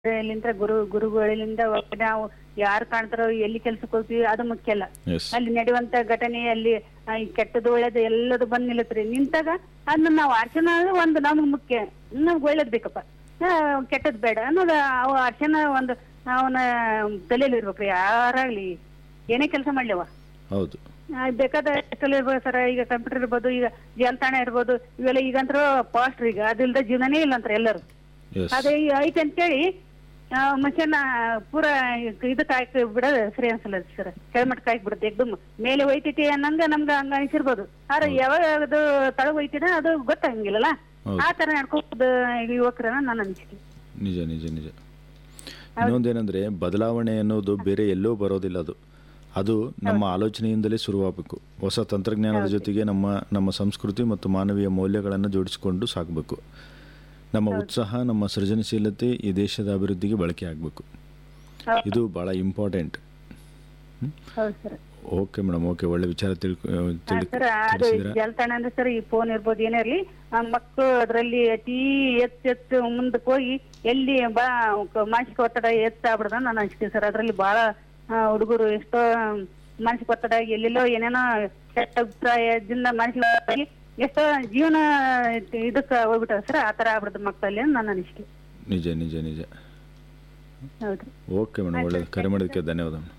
ಇಲ್ಲಿಂದ ಗುರು ಗುರುಗಳಿಂದ ನಾವು ಯಾರು ಕಾಣ್ತಾರೋ ಎಲ್ಲಿ ಕೆಲ್ಸಕ್ಕೆ ಹೋಗ್ತೀವಿ ಅದು ಮುಖ್ಯ ಅಲ್ಲ ಎಸ್ ಅಲ್ಲಿ ನಡೆಯುವಂತ ಘಟನೆ ಅಲ್ಲಿ ಆ, ಈ ಕೆಟ್ಟದ್ದು ಒಳ್ಳೇದು ಎಲ್ಲದು ಬಂದ್ ನಿಲ್ಲತ್ರಿ ನಿಂತಾಗ ಅದನ್ನ ನಾವು ಅರ್ಚನ ಒಂದು ನಮ್ಗ್ ಮುಖ್ಯ ನಮ್ಗ್ ಒಳ್ಳೇದ್ ಬೇಕಪ್ಪ ಆ, ಕೆಟ್ಟದ್ ಬೇಡ ಅನ್ನೋದು ಅವ ಅರ್ಚನ ಒಂದು ಅವನ ತಲೆಯಲ್ಲಿ ಇರ್ಬೇಕ್ರಿ ಯಾರಾಗ್ಲಿ ಏನೇ ಕೆಲಸ ಮಾಡ್ಲಿವ ಹೌದು ಆ, ಬೇಕಾದ ಎಷ್ಟೆಲ್ಲ ಇರ್ಬೋದು ಸರ್ ಈಗ ಕಂಪ್ಯೂಟರ್ ಇರ್ಬೋದು ಈಗ ಜಾಲತಾಣ ಇರ್ಬೋದು ಇವೆಲ್ಲ ಈಗಂತ್ರ ಫಾಸ್ಟ್ ಈಗ ಅದಿಲ್ದ ಜೀವನನೇ ಇಲ್ಲ ಅಂತಾರೆ ಎಲ್ಲರೂ ಎಸ್ ಅದೇ ಈ ಐತೆ ಅಂತೇಳಿ ಆ, ಮನುಷ್ಯನ ಪೂರ ಇದಕ್ಕೆ ಹಾಕಿ ಬಿಡೋದು ಸರಿ ಅನ್ಸಲ್ಲ ಸರ್ ಕೆಳಮಟ್ಟಕ್ಕೆ ಹಾಕಿ ಬಿಡುತ್ತೆ ಎಕ್ದಮ್ ಮೇಲೆ ಒಯ್ತೈತಿ ಅನ್ನಂಗ ನಮ್ಗ ಹಂಗ ಅನಿಸಿರ್ಬೋದು ಆದ್ರೆ ಯಾವಾಗ ಅದು ತಳಗ ಒಯ್ತಿದ ಅದು ಗೊತ್ತಾಗಂಗಿಲ್ಲಲ್ಲ ಹೌದು. ಆ ತರ ನಡ್ಕೋದು ಯುವಕರನ್ನ ನನ್ನ ಅನಿಸಿಕೆ ನಿಜ ನಿಜ ನಿಜ ಇನ್ನೊಂದೇನೆಂದರೆ ಬದಲಾವಣೆ ಅನ್ನೋದು ಬೇರೆ ಎಲ್ಲೋ ಬರೋದಿಲ್ಲ ಅದು ಅದು ನಮ್ಮ ಆಲೋಚನೆಯಿಂದಲೇ ಶುರುವಾಗಬೇಕು ಹೊಸ ತಂತ್ರಜ್ಞಾನದ ಜೊತೆಗೆ ನಮ್ಮ ನಮ್ಮ ಸಂಸ್ಕೃತಿ ಮತ್ತು ಮಾನವೀಯ ಮೌಲ್ಯಗಳನ್ನು ಜೋಡಿಸಿಕೊಂಡು ಸಾಗಬೇಕು ನಮ್ಮ ಉತ್ಸಾಹ ನಮ್ಮ ಸೃಜನಶೀಲತೆ ಈ ದೇಶದ ಅಭಿವೃದ್ಧಿಗೆ ಬಳಕೆ ಆಗಬೇಕು ಹೌದು. ಇದು ಭಾಳ ಇಂಪಾರ್ಟೆಂಟ್ ಹೌದು ಸರ್ ಓಕೆ ಮೇಡಮ್ ಓಕೆ ಒಳ್ಳೆ ವಿಚಾರ ತಿಳ್ಕೊ ತಿಳಿ ಸರ್ ಅದು ತಿಳಿಸಿದ್ರ ಜಾಲತಾಣ ಅಂದ್ರೆ ಸರ್ ಈ ಫೋನ್ ಇರ್ಬೋದು ಏನೇ ಇರ್ಲಿ ಆ ಮಕ್ಕಳು ಅದರಲ್ಲಿ ಅತಿ ಹೆಚ್ಚು ಹೆಚ್ಚು ಮುಂದಕ್ಕೆ ಹೋಗಿ ಎಲ್ಲಿ ಬಾ ಕ- ಮಾನಸಿಕ ಒತ್ತಡ ಹೆಚ್ಚಾಗ್ಬಿಡ್ದ ನಾನು ಅನಿಸ್ತೀನಿ ಸರ್ ಅದರಲ್ಲಿ ಬಹಳ ಹುಡುಗರು ಎಷ್ಟೋ ಮಾನಸಿಕ ಒತ್ತಡ ಆಗಿ ಎಲ್ಲೆಲ್ಲೋ ಏನೇನೋ ಕೆಟ್ಟ ಅಭಿಪ್ರಾಯದಿಂದ ಮಾನಸಿಕ ಆಗಿ ಎಷ್ಟೋ ಜೀವನ ಇದಕ್ಕೆ ಹೋಗ್ಬಿಟ್ಟಾರ ಸರ್ ಆ ಥರ ಆಗ್ಬಿಡ್ದು ಮಕ್ಕಳಲ್ಲಿ ಅಂತ ನನ್ನ ಅನಿಸಿಕೆ ನಿಜ ನಿಜ ನಿಜ ಹೌದು ಓಕೆ ಮೇಡಮ್ ಒಳ್ಳೆ ಕರೆ ಮಾಡೋದಕ್ಕೆ ಧನ್ಯವಾದ ಮೇಡಮ್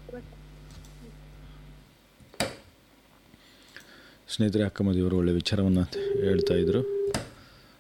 ಸ್ನೇಹಿತರೆ ಅಕ್ಕಮ್ಮದಿಯವರು ಒಳ್ಳೆ ವಿಚಾರವನ್ನು ಹೇಳ್ತಾ ಇದ್ರು